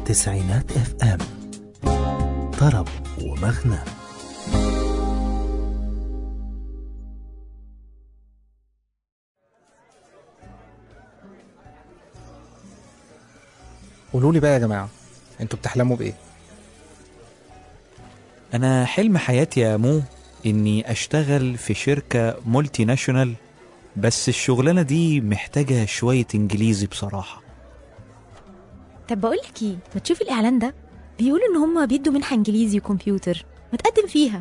تسعينات اف ام طرب ومغنى قولوا لي بقى يا جماعه انتوا بتحلموا بايه أنا حلم حياتي يا مو إني أشتغل في شركة مولتي ناشونال بس الشغلانة دي محتاجة شوية إنجليزي بصراحة طب بقول لك ايه ما تشوفي الاعلان ده بيقولوا ان هم بيدوا منحه انجليزي وكمبيوتر ما تقدم فيها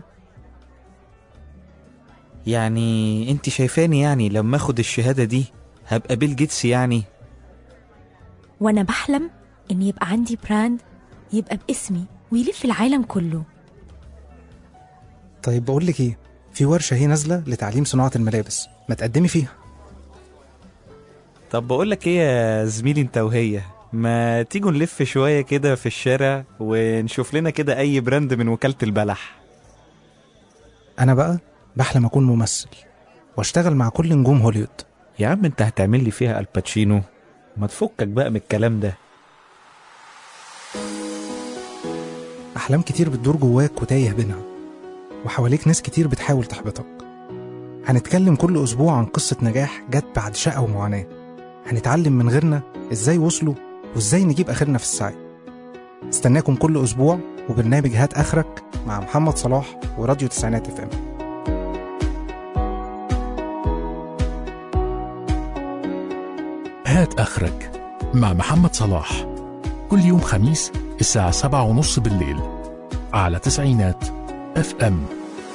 يعني أنت شايفاني يعني لما أخد الشهادة دي هبقى بيل جيتس يعني وانا بحلم ان يبقى عندي براند يبقى باسمي ويلف العالم كله طيب بقول لك ايه في ورشه هي نازله لتعليم صناعه الملابس ما تقدمي فيها طب بقول لك إيه يا زميلي أنت وهي ما تيجوا نلف شوية كده في الشارع ونشوف لنا كده أي براند من وكالة البلح انا بقى بحلم اكون ممثل واشتغل مع كل نجوم هوليوود يا عم أنت هتعمل لي فيها الباتشينو ما تفكك بقى من الكلام ده احلام كتير بتدور جواك وتايه بينها وحواليك ناس كتير بتحاول تحبطك هنتكلم كل اسبوع عن قصه نجاح جت بعد شقه ومعاناه هنتعلم من غيرنا ازاي وصلوا وازاي نجيب اخرنا في السعي استناكم كل اسبوع وبرنامج هات اخرك مع محمد صلاح وراديو تسعينات اف ام هات آخرك مع محمد صلاح كل يوم خميس الساعة سبعة ونص بالليل على تسعينات اف ام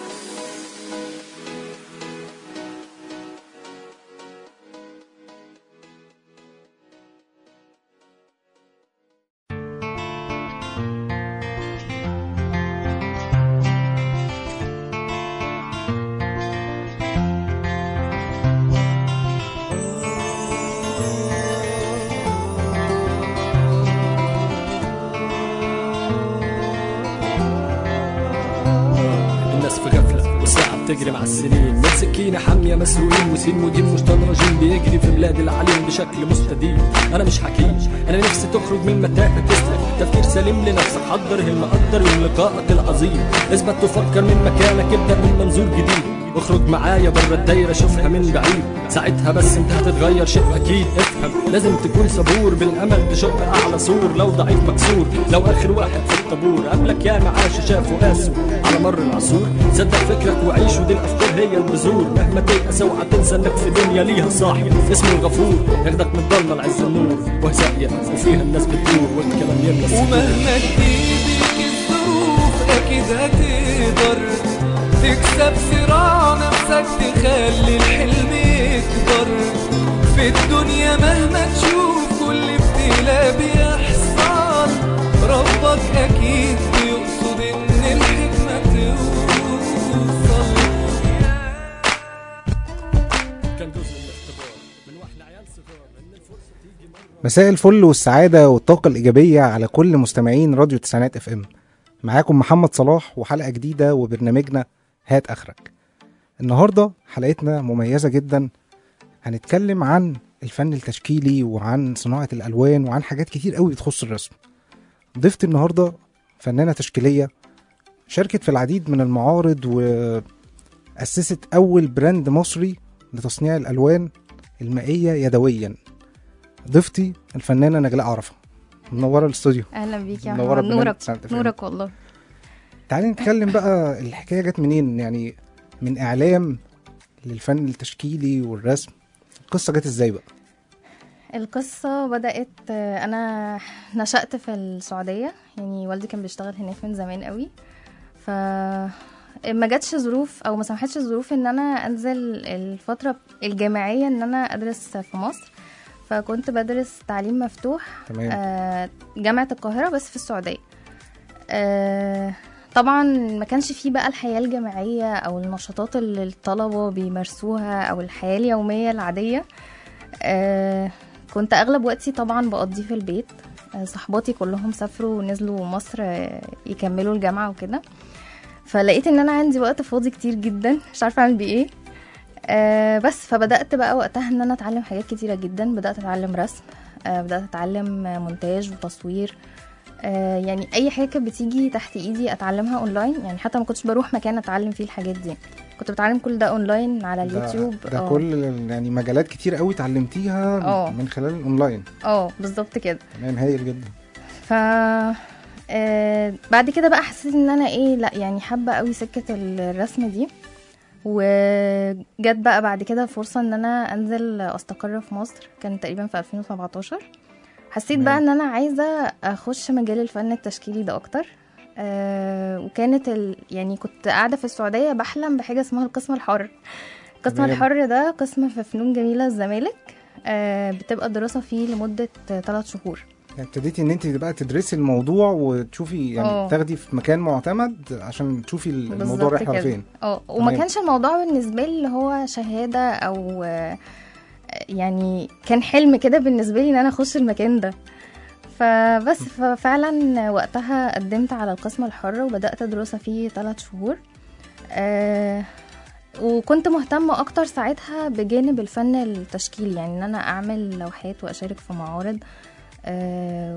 الناس في غفلة والساعة بتجري مع السنين من سكينة حامية مسروقين وسين ودين مستدرجين بيجري في بلاد العليم بشكل مستديم أنا مش حكيم أنا نفسي تخرج من متاهة تسلك تفكير سليم لنفسك حضر المقدر يوم لقائك العظيم اثبت تفكر من مكانك ابدأ من منظور جديد اخرج معايا بره الدايرة شوفها من بعيد ساعتها بس انت هتتغير شيء اكيد افهم لازم تكون صبور بالامل تشق اعلى سور لو ضعيف مكسور لو اخر واحد في الطابور قبلك يا معاش شافوا قاسوا على مر العصور صدق فكرك وعيش ودي الافكار هي البذور مهما تيأس اوعى تنسى انك في دنيا ليها صاحب اسمه الغفور ياخدك من الضلمه لعز النور وهي ساقيه وفيها الناس بتدور والكلام يملى الصدور. ومهما تجيبك الظروف اكيد هتقدر تكسب صراع نفسك تخلي الحلم يكبر في الدنيا مهما تشوف كل ابتلاء بيحصل ربك اكيد بيقصد ان الحكمة توصل كان جزء من الاختبار من واحنا عيال صغار ان الفرصه تيجي مره مساء الفل والسعادة والطاقة الإيجابية على كل مستمعين راديو تسعينات اف ام معاكم محمد صلاح وحلقة جديدة وبرنامجنا هات آخرك النهاردة حلقتنا مميزة جدا هنتكلم عن الفن التشكيلي وعن صناعة الألوان وعن حاجات كتير قوي بتخص الرسم ضيفت النهاردة فنانة تشكيلية شاركت في العديد من المعارض وأسست أول براند مصري لتصنيع الألوان المائية يدويا ضيفتي الفنانة نجلاء عرفة منورة الاستوديو اهلا بيك يا منورة محمد برنامج نورك تسعينات FM. نورك والله تعالي نتكلم بقى الحكاية جت منين يعني من إعلام للفن التشكيلي والرسم القصة جت ازاي بقى القصة بدأت آه، أنا نشأت في السعودية يعني والدي كان بيشتغل هناك من زمان قوي ف ما جاتش ظروف او ما سمحتش الظروف ان انا انزل الفتره الجامعيه ان انا ادرس في مصر فكنت بدرس تعليم مفتوح تمام آه، جامعة القاهرة بس في السعودية آه، طبعا ما كانش فيه بقى الحياة الجامعية أو النشاطات اللي الطلبة بيمارسوها أو الحياة اليومية العادية آه، كنت أغلب وقتي طبعا بقضيه في البيت آه، صحباتي كلهم سافروا ونزلوا مصر آه، يكملوا الجامعة وكده فلقيت ان انا عندي وقت فاضي كتير جدا مش عارفه اعمل بيه ايه آه بس فبدات بقى وقتها ان انا اتعلم حاجات كتيره جدا بدات اتعلم رسم آه بدات اتعلم مونتاج وتصوير آه يعني اي حاجه كانت بتيجي تحت ايدي اتعلمها اونلاين يعني حتى ما كنتش بروح مكان اتعلم فيه الحاجات دي كنت بتعلم كل ده اونلاين على ده, اليوتيوب ده آه. كل ال- يعني مجالات كتير قوي اتعلمتيها اه. من خلال الاونلاين اه بالظبط كده تمام هايل جدا ف آه بعد كده بقى حسيت ان انا ايه لا يعني حابه قوي سكه الرسم دي وجت بقى بعد كده فرصه ان انا انزل استقر في مصر كان تقريبا في 2017 حسيت تمام. بقى ان انا عايزه اخش مجال الفن التشكيلي ده اكتر آه وكانت ال... يعني كنت قاعده في السعوديه بحلم بحاجه اسمها القسم الحر القسم تمام. الحر ده قسم في فنون جميله الزمالك آه بتبقى الدراسه فيه لمده ثلاث شهور يعني ابتديتي ان انت بقى تدرسي الموضوع وتشوفي يعني اه. تاخدي في مكان معتمد عشان تشوفي الموضوع بالظبط رايح على كده. فين اه وما تمام. كانش الموضوع بالنسبه لي اللي هو شهاده او آه، يعني كان حلم كده بالنسبه لي ان انا اخش المكان ده فبس ففعلا وقتها قدمت على القسم الحر وبدات دراسه فيه ثلاث شهور آه وكنت مهتمة أكتر ساعتها بجانب الفن التشكيلي يعني إن أنا أعمل لوحات وأشارك في معارض آه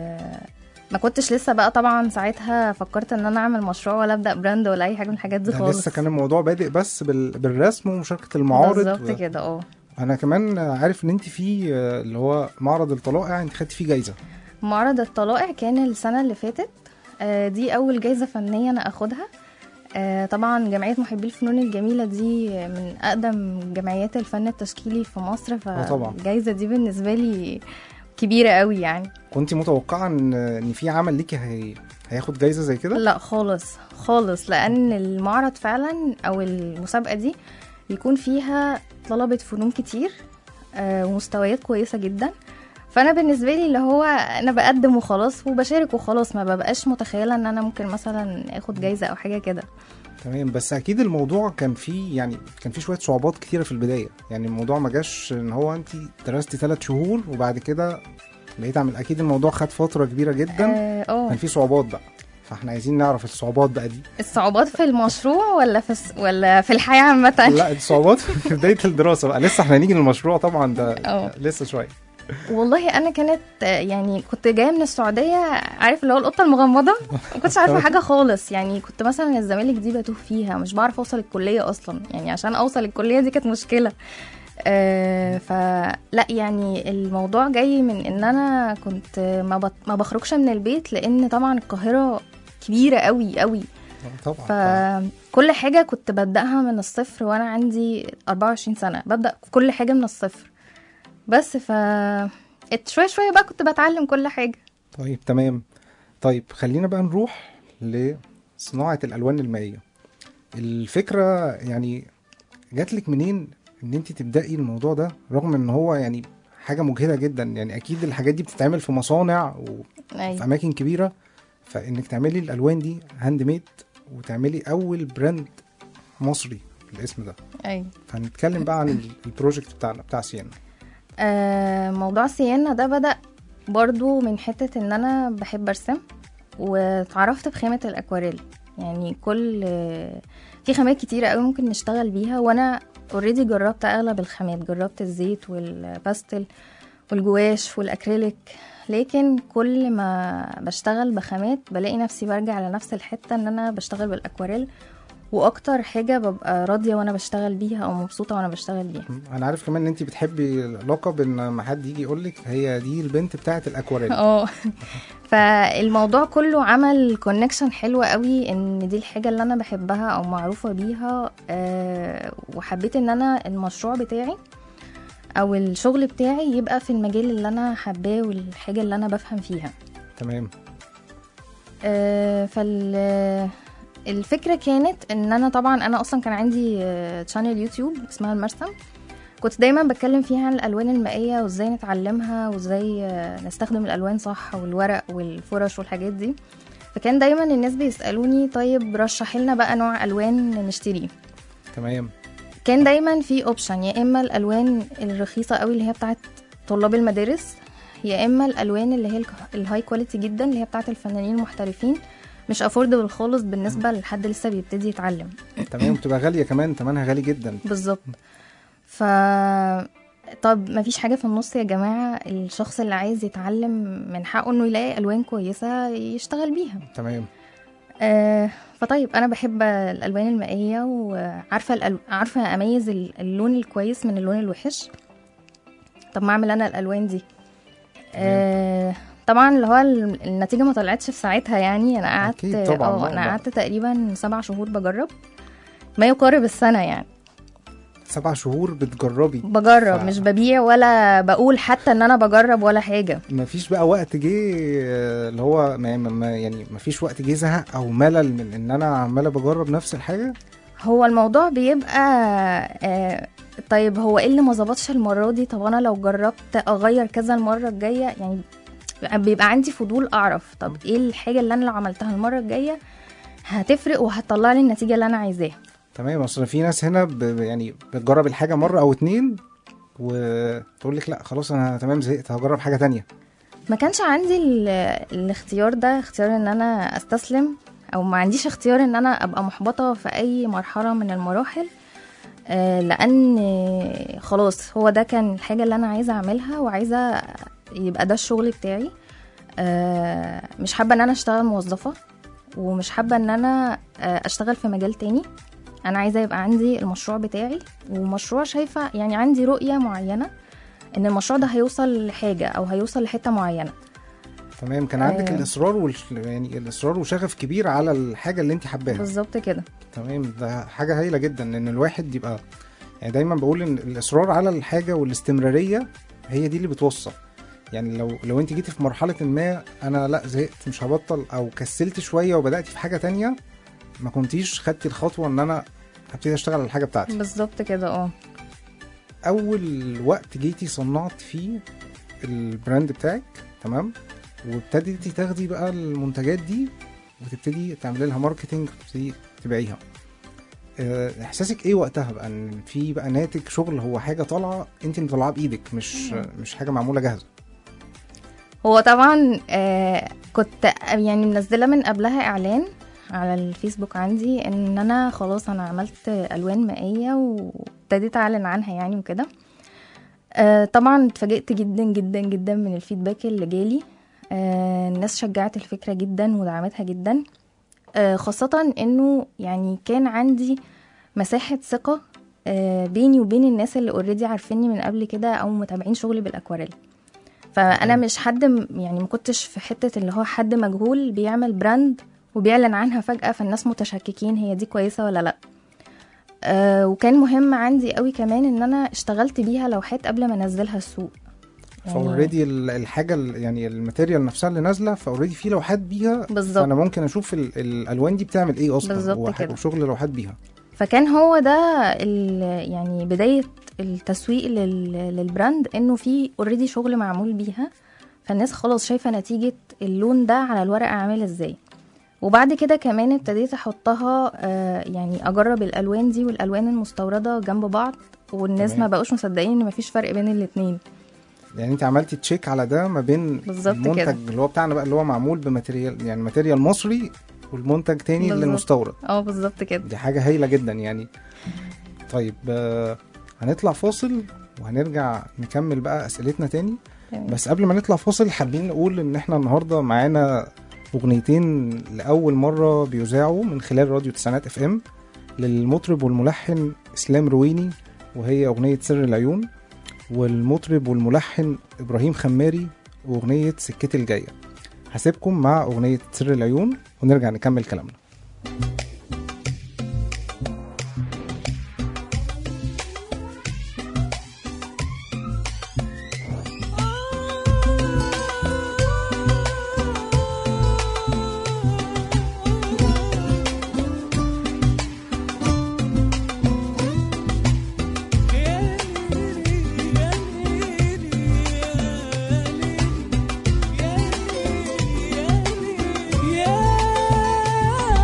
وما كنتش لسه بقى طبعا ساعتها فكرت ان انا اعمل مشروع ولا ابدا براند ولا اي حاجه من الحاجات دي ده خالص لسه كان الموضوع بادئ بس بال... بالرسم ومشاركه المعارض بالظبط و... كده اه انا كمان عارف ان انت في آه، اللي هو معرض الطلائع انت خدتي فيه جايزه معرض الطلائع كان السنه اللي فاتت آه، دي اول جايزه فنيه انا اخدها آه، طبعا جمعيه محبي الفنون الجميله دي من اقدم جمعيات الفن التشكيلي في مصر آه، طبعا. فالجايزه دي بالنسبه لي كبيره قوي يعني كنت متوقعه ان ان في عمل ليكي هي... هياخد جايزه زي كده لا خالص خالص لان المعرض فعلا او المسابقه دي بيكون فيها طلبه فنون كتير آه، ومستويات كويسه جدا فانا بالنسبه لي اللي هو انا بقدم وخلاص وبشارك وخلاص ما ببقاش متخيله ان انا ممكن مثلا اخد جايزه او حاجه كده تمام بس اكيد الموضوع كان فيه يعني كان فيه شويه صعوبات كتيره في البدايه يعني الموضوع ما جاش ان هو انت درستي ثلاث شهور وبعد كده بقيت اعمل اكيد الموضوع خد فتره كبيره جدا اه آه. كان فيه صعوبات بقى فاحنا عايزين نعرف الصعوبات بقى دي الصعوبات في المشروع ولا في الس- ولا في الحياه عامه لا الصعوبات في بدايه الدراسه بقى لسه احنا هنيجي للمشروع طبعا ده اه. لسه شويه والله انا كانت آه، يعني كنت جايه من السعوديه عارف اللي هو القطه المغمضه ما كنتش عارفه حاجه خالص يعني كنت مثلا الزمالك دي بتوه فيها مش بعرف اوصل الكليه اصلا يعني عشان اوصل الكليه دي كانت مشكله آه فلا يعني الموضوع جاي من ان انا كنت ما, بط... ما بخرجش من البيت لان طبعا القاهره كبيره قوي قوي طبعا فكل حاجه كنت ببداها من الصفر وانا عندي 24 سنه ببدا كل حاجه من الصفر بس ف ات- شويه شويه بقى كنت بتعلم كل حاجه طيب تمام طيب خلينا بقى نروح لصناعة الألوان المائية الفكرة يعني جات لك منين ان انت تبدأي الموضوع ده رغم ان هو يعني حاجة مجهدة جدا يعني اكيد الحاجات دي بتتعمل في مصانع وفي أيوة. اماكن كبيرة فانك تعملي الالوان دي هاند ميد وتعملي اول براند مصري بالاسم ده ايوه فهنتكلم بقى عن ال- البروجكت بتاعنا بتاع سيانا آه موضوع سيانا ده بدأ برضو من حتة ان انا بحب ارسم واتعرفت بخامة الاكواريل يعني كل آه، في خامات كتيرة قوي ممكن نشتغل بيها وانا اوريدي جربت اغلب الخامات جربت الزيت والباستل والجواش والاكريليك لكن كل ما بشتغل بخامات بلاقي نفسي برجع لنفس الحتة ان انا بشتغل بالاكواريل واكتر حاجة ببقى راضية وانا بشتغل بيها او مبسوطة وانا بشتغل بيها انا عارف كمان ان انت بتحبي لقب ان ما حد يجي يقول لك هي دي البنت بتاعه الاكواريل اه فالموضوع كله عمل كونكشن حلو قوي ان دي الحاجه اللي انا بحبها او معروفه بيها آه وحبيت ان انا المشروع بتاعي او الشغل بتاعي يبقى في المجال اللي انا حباه والحاجه اللي انا بفهم فيها تمام آه، فال الفكره كانت ان انا طبعا انا اصلا كان عندي تشانل يوتيوب اسمها المرسم كنت دايما بتكلم فيها عن الالوان المائيه وازاي نتعلمها وازاي آه، نستخدم الالوان صح والورق والفرش والحاجات دي فكان دايما الناس بيسالوني طيب رشحي لنا بقى نوع الوان نشتريه تمام كان دايما في اوبشن يا اما الالوان الرخيصه قوي اللي هي بتاعت طلاب المدارس يا اما الالوان اللي هي الك- الهاي كواليتي جدا اللي هي بتاعت الفنانين المحترفين مش افوردبل خالص بالنسبه لحد لسه بيبتدي يتعلم تمام بتبقى غاليه كمان ثمنها غالي جدا بالظبط ف طب ما فيش حاجه في النص يا جماعه الشخص اللي عايز يتعلم من حقه انه يلاقي الوان كويسه يشتغل بيها تمام آه فطيب انا بحب الالوان المائيه وعارفه الأل... عارفه اميز ال- اللون الكويس من اللون الوحش طب ما اعمل انا الالوان دي آه طبعا اللي هو ال- النتيجه ما طلعتش في ساعتها يعني انا قعدت أكيد طبعاً، اه لا، انا لا. قعدت تقريبا سبع شهور بجرب ما يقارب السنه يعني سبع شهور بتجربي بجرب ف- مش ببيع ولا بقول حتى ان انا بجرب ولا حاجه ما فيش بقى وقت جه آه، اللي هو ما ما- ما يعني ما فيش وقت جه زهق او ملل من ان انا عماله بجرب نفس الحاجه هو الموضوع بيبقى آه طيب هو ايه اللي ما ظبطش المره دي طب انا لو جربت اغير كذا المره الجايه يعني بيبقى عندي فضول اعرف طب ايه الحاجه اللي انا لو عملتها المره الجايه هتفرق وهتطلع لي النتيجه اللي انا عايزاها تمام اصل في ناس هنا ب... ب- يعني بتجرب الحاجه مره او اتنين وتقول لك لا خلاص انا تمام زهقت هجرب حاجه تانية ما كانش عندي ال- الاختيار ده اختيار ان انا استسلم او ما عنديش اختيار ان انا ابقى محبطه في اي مرحله من المراحل آه، لان آه، خلاص هو ده كان الحاجه اللي انا عايزه اعملها وعايزه يبقى ده الشغل بتاعي آه، مش حابه ان انا اشتغل موظفه ومش حابه ان انا آه، اشتغل في مجال تاني انا عايزه يبقى عندي المشروع بتاعي ومشروع شايفه يعني عندي رؤيه معينه ان المشروع ده هيوصل لحاجه او هيوصل لحته معينه تمام كان عندك آه. الاصرار وال... يعني الاصرار وشغف كبير على الحاجه اللي انت حباها بالظبط كده تمام ده حاجه هايله جدا ان الواحد يبقى يعني دايما بقول ان الاصرار على الحاجه والاستمراريه هي دي اللي بتوصل يعني لو لو انت جيتي في مرحله ما انا لا زهقت مش هبطل او كسلت شويه وبدات في حاجه تانية ما كنتيش خدتي الخطوه ان انا هبتدي اشتغل على الحاجه بتاعتي بالظبط كده اه اول وقت جيتي صنعت فيه البراند بتاعك تمام وابتديتي تاخدي بقى المنتجات دي وتبتدي تعملي لها ماركتنج وتبتدي تبيعيها آه، احساسك ايه وقتها بقى ان في بقى ناتج شغل هو حاجه طالعه انت اللي مطلعاها بايدك مش مش حاجه معموله جاهزه هو طبعا آه كنت يعني منزله من قبلها اعلان على الفيسبوك عندي ان انا خلاص انا عملت الوان مائيه وابتديت اعلن عنها يعني وكده آه طبعا اتفاجئت جدا جدا جدا من الفيدباك اللي جالي آه الناس شجعت الفكره جدا ودعمتها جدا آه خاصه انه يعني كان عندي مساحه ثقه آه بيني وبين الناس اللي اوريدي عارفيني من قبل كده او متابعين شغلي بالاكواريل فانا مش حد م- يعني ما كنتش في حته اللي هو حد مجهول بيعمل براند وبيعلن عنها فجاه فالناس متشككين هي دي كويسه ولا لا أه وكان مهم عندي قوي كمان ان انا اشتغلت بيها لوحات قبل ما انزلها السوق فاوريدي الحاجه ال- يعني الماتيريال نفسها اللي نازله فاوريدي في لوحات بيها بالظبط. فانا ممكن اشوف ال- الالوان دي بتعمل ايه اصلا بالظبط وح- كده. وشغل لوحات بيها فكان هو ده ال- يعني بدايه التسويق لل- للبراند انه في اوريدي شغل معمول بيها فالناس خلاص شايفه نتيجه اللون ده على الورق عامل ازاي وبعد كده كمان ابتديت احطها آه، يعني اجرب الالوان دي والالوان المستورده جنب بعض والناس تمام. ما بقوش مصدقين ان مفيش فرق بين الاتنين يعني انت عملتي تشيك على ده ما بين بالظبط المنتج كده. اللي هو بتاعنا بقى اللي هو معمول بماتيريال يعني ماتيريال مصري والمنتج تاني اللي بالظبط. مستورد اه بالظبط كده دي حاجه هايله جدا يعني طيب آه، هنطلع فاصل وهنرجع نكمل بقى اسئلتنا تاني تمام. بس قبل ما نطلع فاصل حابين نقول ان احنا النهارده معانا اغنيتين لاول مره بيذاعوا من خلال راديو تسعينات اف ام للمطرب والملحن اسلام رويني وهي اغنيه سر العيون والمطرب والملحن ابراهيم خماري واغنيه سكتي الجايه هسيبكم مع اغنيه سر العيون ونرجع نكمل كلامنا يا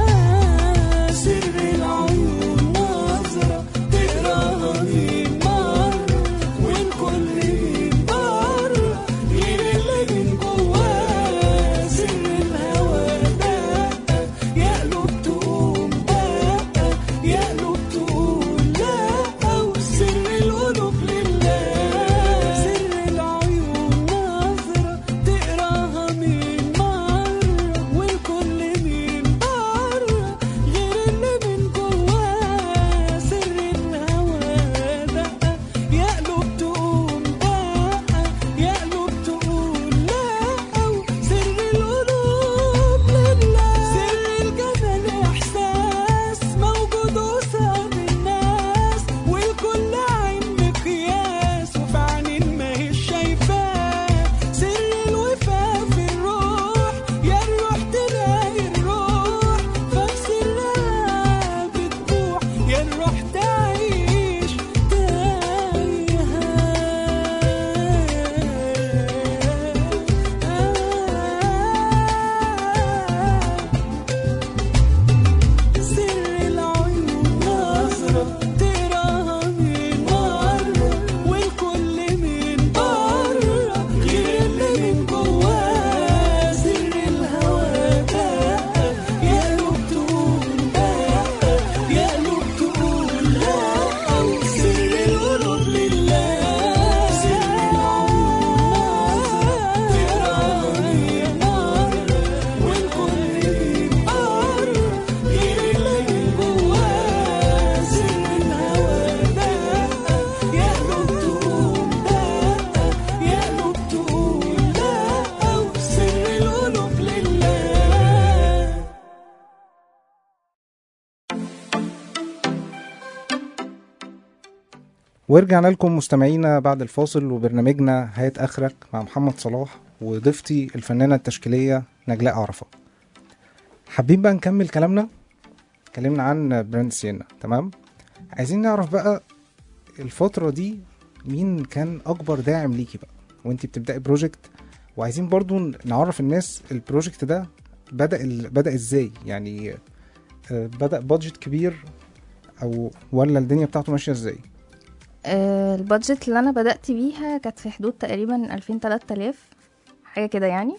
ورجعنا لكم مستمعينا بعد الفاصل وبرنامجنا هات اخرك مع محمد صلاح وضيفتي الفنانه التشكيليه نجلاء عرفه حابين بقى نكمل كلامنا اتكلمنا عن براند سينا تمام عايزين نعرف بقى الفتره دي مين كان اكبر داعم ليكي بقى وانت بتبداي بروجكت وعايزين برضو نعرف الناس البروجكت ده بدا ال... بدا ازاي يعني آه، بدا بادجت كبير او ولا الدنيا بتاعته ماشيه ازاي آه، البادجت اللي انا بدأت بيها كانت في حدود تقريبا 2000 3000 حاجة كده يعني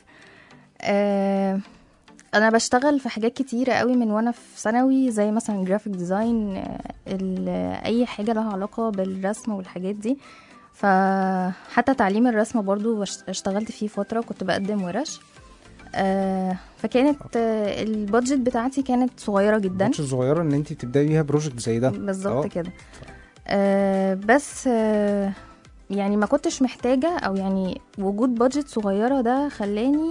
آه، انا بشتغل في حاجات كتيرة قوي من وانا في ثانوي زي مثلا جرافيك ديزاين اي حاجة لها علاقة بالرسم والحاجات دي فحتى تعليم الرسم برضو بش- اشتغلت فيه فترة وكنت بقدم ورش آه، فكانت آه، البادجت بتاعتي كانت صغيرة جدا بادجت صغيره ان انت تبداي بيها بروجكت زي ده بالظبط آه. كده آه بس آه يعني ما كنتش محتاجة أو يعني وجود بادجت صغيرة ده خلاني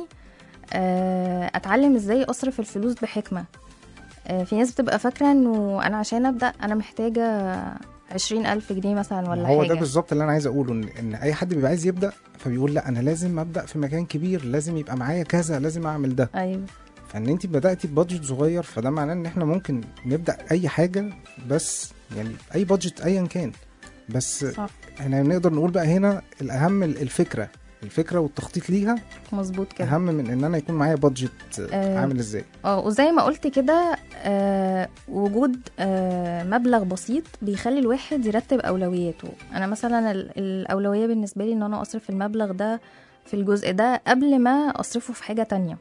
آه أتعلم إزاي أصرف الفلوس بحكمة آه في ناس بتبقى فاكرة إنه أنا عشان أبدأ أنا محتاجة عشرين ألف جنيه مثلا ولا هو حاجة ده بالظبط اللي انا عايز اقوله ان, إن اي حد بيبقى عايز يبدا فبيقول لا انا لازم ابدا في مكان كبير لازم يبقى معايا كذا لازم اعمل ده أيوه فان انت بداتي ببادجت صغير فده معناه ان احنا ممكن نبدا اي حاجه بس يعني اي بادجت ايا كان بس صح احنا نقدر نقول بقى هنا الاهم الفكره الفكره والتخطيط ليها مظبوط كده اهم من ان انا يكون معايا بادجت آه. عامل ازاي اه وزي ما قلت كده آه وجود آه مبلغ بسيط بيخلي الواحد يرتب اولوياته انا مثلا ال- الاولويه بالنسبه لي ان انا اصرف المبلغ ده في الجزء ده قبل ما اصرفه في حاجه تانية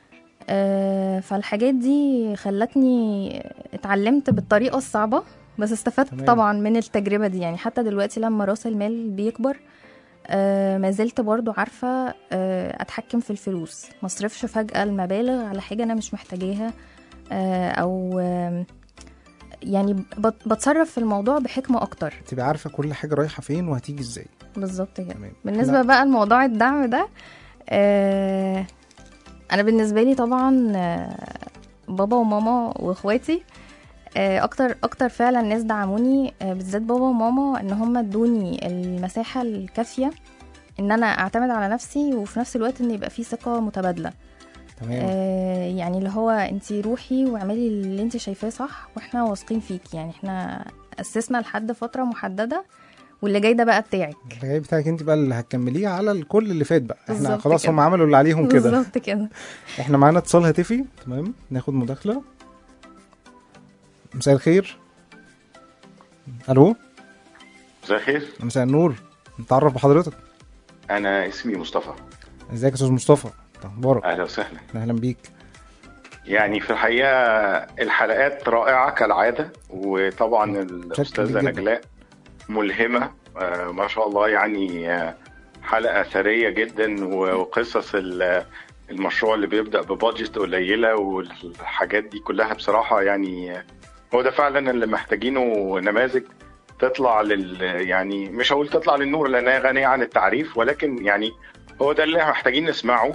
آه فالحاجات دي خلتني اتعلمت بالطريقه الصعبه بس استفدت تمام. طبعا من التجربه دي يعني حتى دلوقتي لما راس المال بيكبر آه ما زلت برضو عارفة آه أتحكم في الفلوس ما اصرفش فجأة المبالغ على حاجة أنا مش محتاجاها آه أو آه يعني بت- بتصرف في الموضوع بحكمة أكتر تبقى عارفه كل حاجه رايحه فين وهتيجي ازاي بالظبط كده تمام بالنسبة لا. بقى لموضوع الدعم ده آه أنا بالنسبة لي طبعا آه بابا وماما وإخواتي آه أكتر أكتر فعلا ناس دعموني آه بالذات بابا وماما إن هم ادوني المساحة الكافية إن أنا أعتمد على نفسي وفي نفس الوقت إن يبقى في ثقة متبادلة تمام آه يعني اللي هو انت روحي واعملي اللي انت شايفاه صح واحنا واثقين فيك يعني احنا اسسنا لحد فتره محدده واللي جاي ده بقى بتاعك اللي جاي بتاعك انت بقى اللي هتكمليه على الكل اللي فات بقى احنا بالظبط خلاص كده. هم عملوا اللي عليهم كده بالظبط كده احنا معانا اتصال هاتفي تمام ناخد مداخله مساء الخير الو مساء الخير مساء النور نتعرف بحضرتك انا اسمي مصطفى ازيك يا استاذ مصطفى اخبارك اهلا وسهلا اهلا بيك يعني في الحقيقه الحلقات رائعه كالعاده وطبعا الاستاذه جدا. نجلاء ملهمه آه، ما شاء الله يعني آه، حلقه ثريه جدا وقصص ال- المشروع اللي بيبدا ببادجت قليله والحاجات دي كلها بصراحه يعني آه، هو ده فعلا اللي محتاجينه نماذج تطلع لل يعني مش هقول تطلع للنور لانها غنيه عن التعريف ولكن يعني هو ده اللي محتاجين نسمعه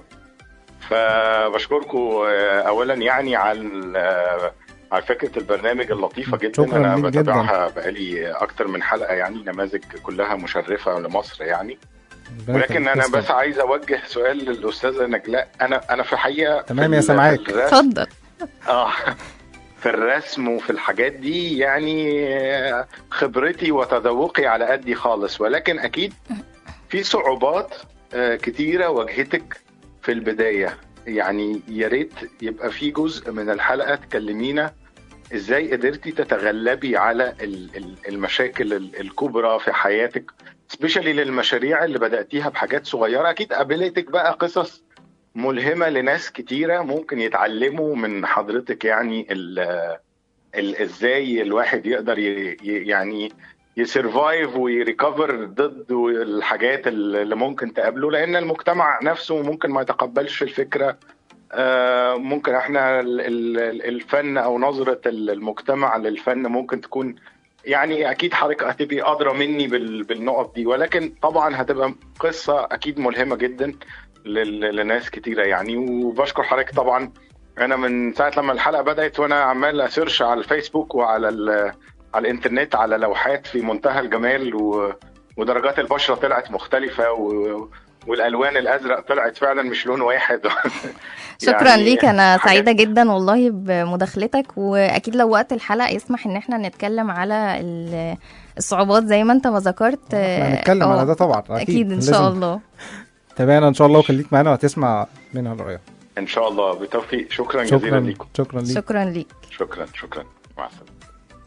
فبشكركم آه، اولا يعني على آه، على فكره البرنامج اللطيفه جدا شكراً انا ليك جداً. بتابعها بقالي اكتر من حلقه يعني نماذج كلها مشرفه لمصر يعني ربنا ولكن يخليك، انا تسلم. بس عايز اوجه سؤال للاستاذه نجلاء انا انا في الحقيقه تمام في يا ال- سامعاك. في الرسم- اتفضل اه في الرسم وفي الحاجات دي يعني آه، خبرتي وتذوقي على قدي خالص ولكن اكيد في صعوبات آه، كتيره واجهتك في البدايه يعني يا ريت يبقى في جزء من الحلقه تكلمينا ازاي قدرتي تتغلبي على ال- ال- المشاكل ال- الكبرى في حياتك سبيشالي للمشاريع اللي بداتيها بحاجات صغيره اكيد قابلتك بقى قصص ملهمه لناس كتيره ممكن يتعلموا من حضرتك يعني ال ال ازاي الواحد يقدر ي ي- يعني يسرفايف ويريكفر ضد الحاجات اللي ممكن تقابله لان المجتمع نفسه ممكن ما يتقبلش الفكره آه، ممكن احنا ال- ال- الفن او نظره المجتمع للفن ممكن تكون يعني اكيد حضرتك هتبقي ادرى مني بال- بالنقط دي ولكن طبعا هتبقى قصه اكيد ملهمه جدا لل- لناس كتيره يعني وبشكر حضرتك طبعا انا من ساعه لما الحلقه بدات وانا عمال اسيرش على الفيسبوك وعلى ال- على الانترنت على لوحات في منتهى الجمال و... ودرجات البشره طلعت مختلفه و... والالوان الازرق طلعت فعلا مش لون واحد شكرا يعني ليك انا حاجات- سعيده جدا والله بمداخلتك واكيد لو وقت الحلقه يسمح ان احنا نتكلم على ال- الصعوبات زي ما انت ما ذكرت احنا آه، هنتكلم آه، على ده طبعا اكيد, اكيد ان لازم شاء الله تابعنا ان شاء الله وخليك معانا وهتسمع منها الرؤيه ان شاء الله بالتوفيق شكرا جزيلا شكرا ليكم شكرا ليك شكرا ليك شكرا شكرا مع السلامه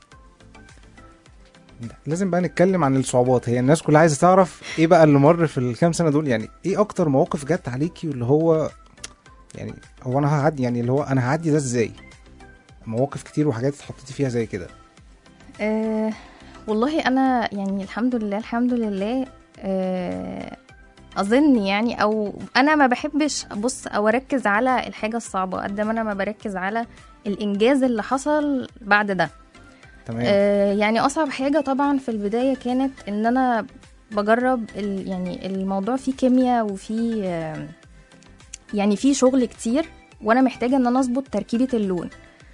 لازم بقى نتكلم عن الصعوبات هي الناس كلها عايزه تعرف ايه بقى اللي مر في الكام سنه دول يعني ايه اكتر مواقف جت عليكي واللي هو يعني هو انا هعدي يعني اللي هو انا هعدي ده ازاي مواقف كتير وحاجات اتحطيتي فيها زي كده أه والله انا يعني الحمد لله الحمد لله أه اظن يعني او انا ما بحبش ابص او اركز على الحاجه الصعبه قد ما انا ما بركز على الانجاز اللي حصل بعد ده تمام آه، يعني اصعب حاجه طبعا في البدايه كانت ان انا بجرب ال يعني الموضوع فيه كيمياء وفيه آه، يعني فيه شغل كتير وانا محتاجه ان انا اظبط تركيبه اللون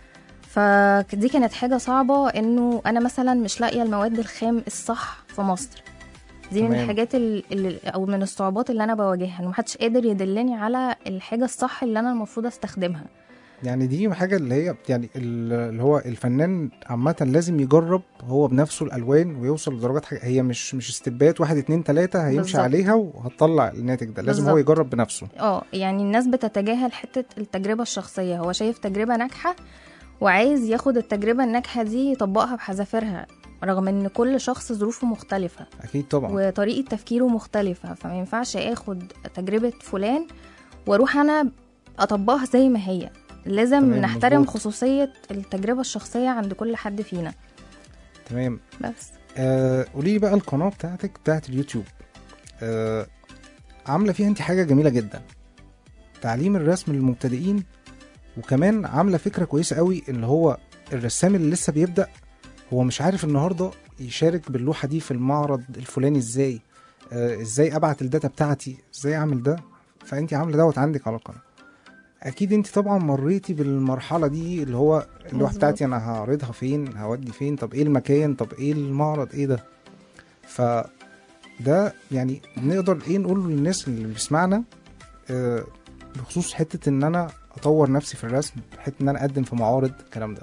فدي كانت حاجه صعبه انه انا مثلا مش لاقيه المواد الخام الصح في مصر دي من تمام. الحاجات ال- اللي او من الصعوبات اللي انا بواجهها انه محدش قادر يدلني على الحاجه الصح اللي انا المفروض استخدمها يعني دي حاجه اللي هي يعني ال- اللي هو الفنان عامه لازم يجرب هو بنفسه الالوان ويوصل لدرجات حاجة هي مش مش استبات واحد اتنين تلاته هيمشي بالظبط. عليها وهتطلع الناتج ده لازم هو بالظبط. يجرب بنفسه اه يعني الناس بتتجاهل حتة التجربة الشخصية هو شايف تجربة ناجحة وعايز ياخد التجربة الناجحة دي يطبقها بحذافيرها رغم ان كل شخص ظروفه مختلفة اكيد طبعا وطريقة تفكيره مختلفة فما ينفعش اخد تجربة فلان واروح انا اطبقها زي ما هي لازم تمام، نحترم مظبوط. خصوصية التجربة الشخصية عند كل حد فينا تمام بس آه قولي لي بقى القناه بتاعتك بتاعت اليوتيوب آه عامله فيها انت حاجه جميله جدا تعليم الرسم للمبتدئين وكمان عامله فكره كويسه قوي اللي هو الرسام اللي لسه بيبدا هو مش عارف النهارده يشارك باللوحه دي في المعرض الفلاني ازاي آه ازاي ابعت الداتا بتاعتي ازاي اعمل ده فانت عامله دوت عندك على القناه اكيد انت طبعا مريتي بالمرحله دي اللي هو اللوحه مظبوط. بتاعتي انا هعرضها فين هودي فين طب ايه المكان طب ايه المعرض ايه ده ف ده يعني نقدر ايه نقول للناس اللي بيسمعنا آه، بخصوص حته ان انا اطور نفسي في الرسم حته ان انا اقدم في معارض الكلام ده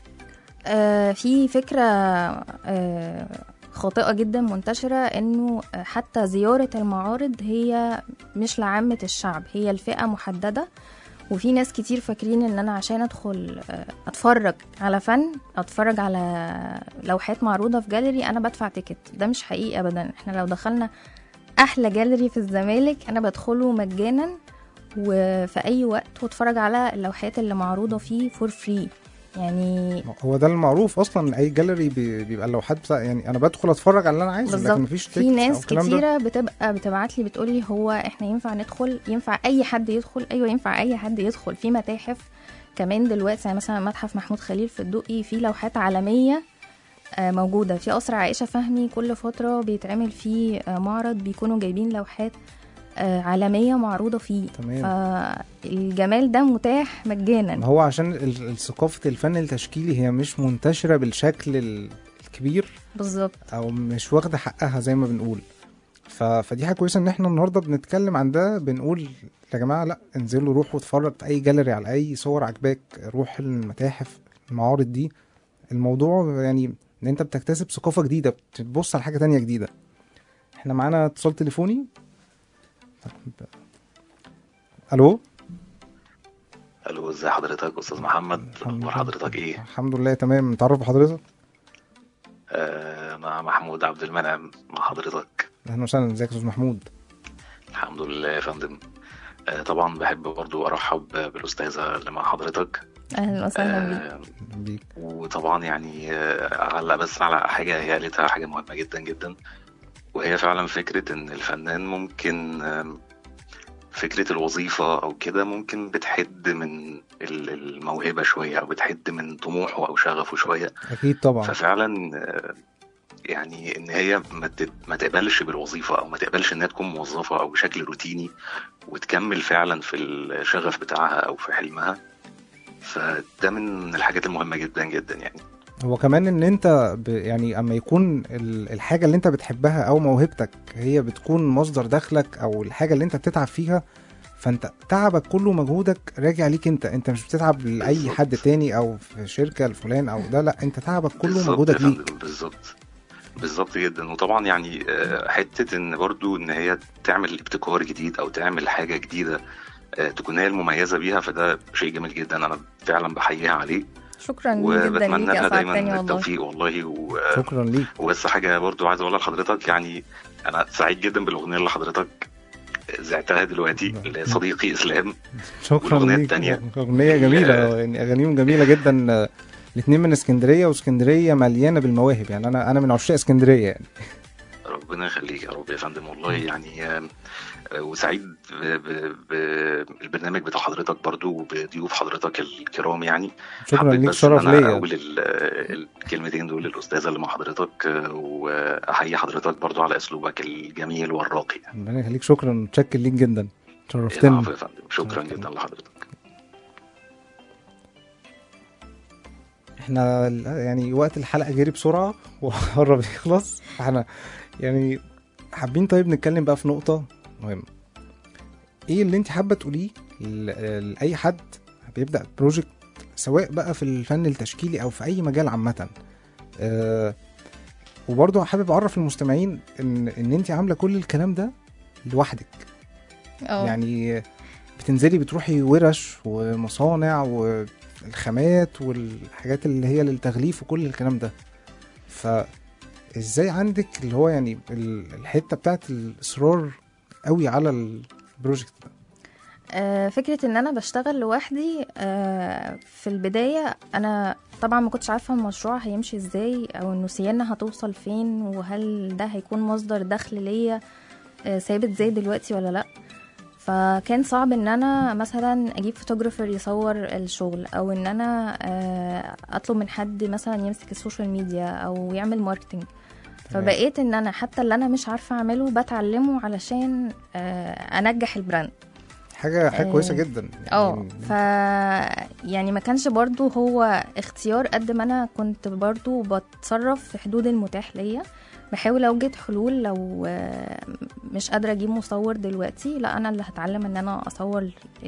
آه، في فكرة آه، خاطئة جدا منتشرة انه آه، حتى زيارة المعارض هي مش لعامة الشعب هي الفئة محددة وفي ناس كتير فاكرين ان انا عشان ادخل آه، اتفرج على فن اتفرج على لوحات معروضة في جاليري انا بدفع تيكت ده مش حقيقي ابدا احنا لو دخلنا احلى جاليري في الزمالك انا بدخله مجانا وفي اي وقت واتفرج على اللوحات اللي معروضة فيه فور فري يعني هو ده المعروف اصلا اي جاليري بي- بيبقى اللوحات بتاع يعني انا بدخل اتفرج على اللي انا عايزه لكن بالظبط مفيش في tickets أو ناس الكلام ده. كتيرة بتبقى بتبعت لي بتقول لي هو احنا ينفع ندخل ينفع اي حد يدخل ايوه ينفع اي حد يدخل في متاحف كمان دلوقتي يعني مثلا متحف محمود خليل في الدقي في لوحات عالمية آه، موجودة في قصر عائشة فهمي كل فترة بيتعمل فيه آه، معرض بيكونوا جايبين لوحات آه، عالمية معروضة فيه تمام. فالجمال ده متاح مجانا ما هو عشان ال- ال- ثقافه الفن التشكيلي هي مش منتشره بالشكل ال- الكبير بالظبط او مش واخده حقها زي ما بنقول ف... فدي حاجه كويسه ان احنا النهارده بنتكلم عن ده بنقول يا جماعه لا انزلوا روحوا اتفرج في اي جاليري على اي صور عجباك روح المتاحف المعارض دي الموضوع يعني ان انت بتكتسب ثقافه جديده بتبص على حاجه تانية جديده احنا معانا اتصال تليفوني طب- الو الو ازي حضرتك استاذ محمد اخبار حضرتك ايه الحمد لله تمام نتعرف بحضرتك آه مع محمود عبد المنعم مع حضرتك اهلا وسهلا ازيك يا استاذ محمود الحمد لله يا فندم آه طبعا بحب برضو ارحب بالاستاذه اللي مع حضرتك اهلا وسهلا بيك آه بيك وطبعا يعني آه، اعلق بس على حاجه هي قالتها حاجه مهمه جدا جدا وهي فعلا فكره ان الفنان ممكن آم، فكره الوظيفه او كده ممكن بتحد من ال- الموهبه شويه او بتحد من طموحه او شغفه شويه اكيد طبعا ففعلا آه، يعني ان هي ما تت- ما تقبلش بالوظيفه او ما تقبلش انها تكون موظفه او بشكل روتيني وتكمل فعلا في الشغف بتاعها او في حلمها فده من الحاجات المهمه جدا جدا يعني هو كمان ان انت ب يعني اما يكون ال- الحاجه اللي انت بتحبها او موهبتك هي بتكون مصدر دخلك او الحاجه اللي انت بتتعب فيها فانت تعبك كله ومجهودك راجع ليك انت انت مش بتتعب لاي بالظبط. حد تاني او في شركه لفلان او ده لا انت تعبك كله بالظبط ومجهودك يا ليك فندم، بالظبط بالظبط جدا وطبعا يعني آه، حته ان برضو ان هي تعمل ابتكار جديد او تعمل حاجه جديده آه، تكون هي المميزه بيها فده شيء جميل جدا انا فعلا بحييها عليه شكرا جدا وبتمنى ليك لها اسعدتني دايما والله التوفيق والله و... شكرا ليك وبس حاجه برضو عايز اقولها لحضرتك يعني انا سعيد جدا بالاغنيه اللي حضرتك زعتها دلوقتي لصديقي اسلام شكرا والأغنية ليك التانية؟ اغنيه جميله يعني اغانيهم جميله جدا آه، الاتنين من اسكندريه واسكندريه مليانه بالمواهب يعني انا انا من عشاق اسكندريه يعني ربنا يخليك يا رب يا فندم والله يعني آم، آه، وسعيد ب- ب- بالبرنامج بتاع حضرتك برضو وبضيوف حضرتك الكرام يعني شكرا حبيت ليك بس شرف ان انا ليا اقول ال- الكلمتين دول للاستاذه اللي مع حضرتك آه، واحيي حضرتك برضو على اسلوبك الجميل والراقي ربنا يخليك شكرا متشكر ليك جدا العفو شرفتني يا فندم شكرا شكراً. جدا لحضرتك احنا ال- يعني وقت الحلقه جري بسرعه وقرب يخلص احنا يعني حابين طيب نتكلم بقى في نقطه مهمه ايه اللي انت حابه تقوليه ل- لاي حد بيبدا بروجكت سواء بقى في الفن التشكيلي او في اي مجال عامه أه وبرضه حابب اعرف المستمعين ان ان انت عامله كل الكلام ده لوحدك اه يعني بتنزلي بتروحي ورش ومصانع والخامات والحاجات اللي هي للتغليف وكل الكلام ده فازاي عندك اللي هو يعني ال- الحته بتاعت الاصرار قوي على البروجكت ده آه، فكرة ان انا بشتغل لوحدي آه، في البداية انا طبعا ما كنتش عارفة المشروع هيمشي ازاي او انه سيانا هتوصل فين وهل ده هيكون مصدر دخل ليا آه، ثابت زي دلوقتي ولا لا فكان صعب ان انا مثلا اجيب فوتوغرافر يصور الشغل او ان انا آه، اطلب من حد مثلا يمسك السوشيال ميديا او يعمل ماركتنج فبقيت ان انا حتى اللي انا مش عارفه اعمله بتعلمه علشان آه، انجح البراند حاجه حاجه آه، كويسه جدا يعني اه ف يعني ما كانش برضو هو اختيار قد ما انا كنت برضو بتصرف في حدود المتاح ليا بحاول اوجد حلول لو آه، مش قادره اجيب مصور دلوقتي لا انا اللي هتعلم ان انا اصور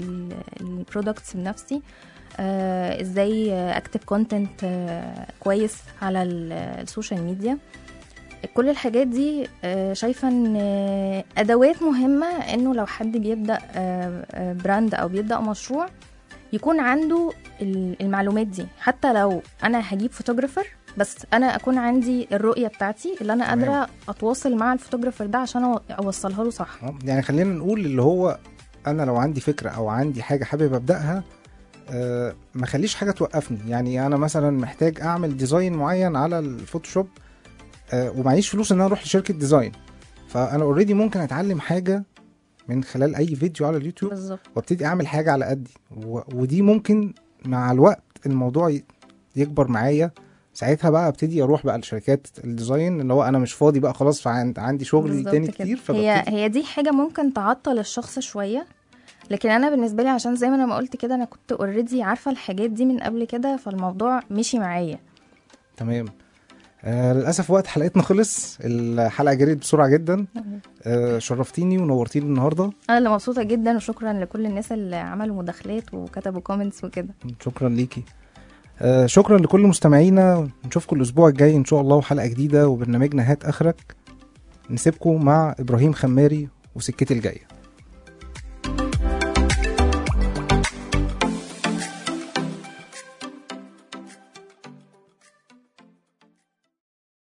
البرودكتس بنفسي آه، ازاي اكتب كونتنت كويس على ال- السوشيال ميديا كل الحاجات دي آه، شايفة ان آه، ادوات مهمة انه لو حد بيبدأ آه، آه، براند او بيبدأ مشروع يكون عنده ال- المعلومات دي حتى لو انا هجيب فوتوغرافر بس انا اكون عندي الرؤية بتاعتي اللي انا تمام. قادرة اتواصل مع الفوتوغرافر ده عشان أو- اوصلها له صح آه، يعني خلينا نقول اللي هو انا لو عندي فكره او عندي حاجه حابب ابداها آه، ما خليش حاجه توقفني يعني انا مثلا محتاج اعمل ديزاين معين على الفوتوشوب آه، ومعيش فلوس ان انا اروح لشركه ديزاين فانا اوريدي ممكن اتعلم حاجه من خلال اي فيديو على اليوتيوب بالظبط وابتدي اعمل حاجه على قدي و- ودي ممكن مع الوقت الموضوع ي- يكبر معايا ساعتها بقى ابتدي اروح بقى لشركات الديزاين اللي هو انا مش فاضي بقى خلاص فعندي شغل بالظبط تاني كده. كتير هي فببتدي هي دي حاجه ممكن تعطل الشخص شويه لكن انا بالنسبه لي عشان زي ما انا ما قلت كده انا كنت اوريدي عارفه الحاجات دي من قبل كده فالموضوع مشي معايا تمام آه للاسف وقت حلقتنا خلص الحلقه جريت بسرعه جدا آه شرفتيني ونورتيني النهارده انا اللي مبسوطه جدا وشكرا لكل الناس اللي عملوا مداخلات وكتبوا كومنتس وكده شكرا ليكي آه شكرا لكل مستمعينا نشوفكم الاسبوع الجاي ان شاء الله وحلقه جديده وبرنامجنا هات اخرك نسيبكم مع ابراهيم خماري وسكتي الجايه